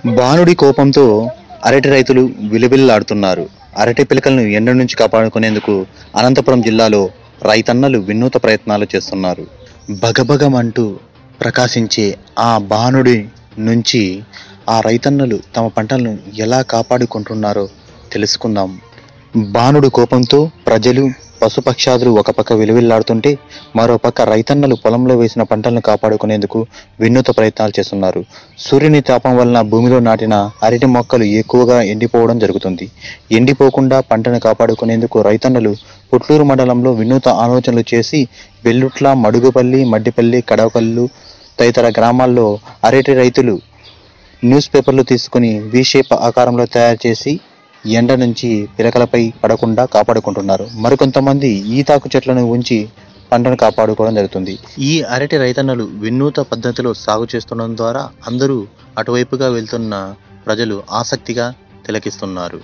బాణుడి కోపంతో అరటి రైతులు విలువిల్లాడుతున్నారు అరటి పిలకలను ఎండ నుంచి కాపాడుకునేందుకు అనంతపురం జిల్లాలో రైతన్నలు వినూత ప్రయత్నాలు చేస్తున్నారు భగభగమంటూ ప్రకాశించే ఆ బాణుడి నుంచి ఆ రైతన్నలు తమ పంటలను ఎలా కాపాడుకుంటున్నారో తెలుసుకుందాం బాణుడు కోపంతో ప్రజలు పశుపక్షాదులు ఒక పక్క విలువిల్లాడుతుంటే మరో పక్క రైతన్నలు పొలంలో వేసిన పంటలను కాపాడుకునేందుకు వినూత ప్రయత్నాలు చేస్తున్నారు సూర్యుని తాపం వలన భూమిలో నాటిన అరటి మొక్కలు ఎక్కువగా ఎండిపోవడం జరుగుతుంది ఎండిపోకుండా పంటను కాపాడుకునేందుకు రైతన్నలు పుట్లూరు మండలంలో వినూత ఆలోచనలు చేసి వెల్లుట్ల మడుగుపల్లి మడ్డిపల్లి కడవకల్లు తదితర గ్రామాల్లో అరటి రైతులు న్యూస్ పేపర్లు తీసుకుని వి షేప్ ఆకారంలో తయారు చేసి ఎండ నుంచి పిలకలపై పడకుండా కాపాడుకుంటున్నారు మరికొంతమంది ఈతాకు చెట్లను ఉంచి పంటను కాపాడుకోవడం జరుగుతుంది ఈ అరటి రైతన్నలు వినూత పద్ధతిలో సాగు చేస్తుండడం ద్వారా అందరూ అటువైపుగా వెళ్తున్న ప్రజలు ఆసక్తిగా తిలకిస్తున్నారు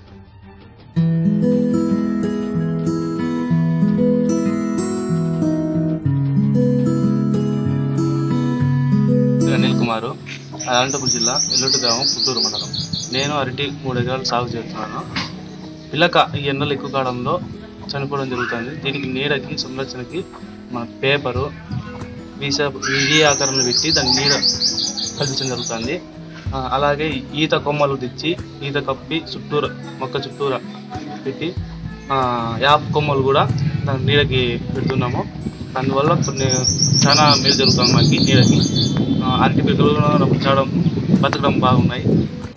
అనిల్ కుమారు అనంతపురం జిల్లా ఎల్లుటి గ్రామం పుత్తూరు మండలం నేను అరటి మూడు ఎకరాలు సాగు చేస్తున్నాను పిల్లక ఈ ఎండలు ఎక్కువ కాలంలో చనిపోవడం జరుగుతుంది దీనికి నీడకి సంరక్షణకి మన పేపరు వీసా విధి ఆకారంలో పెట్టి దాన్ని నీడ కల్పించడం జరుగుతుంది ఆ, అలాగే ఈత కొమ్మలు తెచ్చి ఈత కప్పి చుట్టూర మొక్క చుట్టూర పెట్టి ఆ, యాప్ కొమ్మలు కూడా దాని నీడకి పెడుతున్నాము దానివల్ల కొన్ని చాలా మేలు జరుగుతుంది మనకి నీడకి ఆ, అరటి పిక్కలు కూడా చాలా బతకడం బాగున్నాయి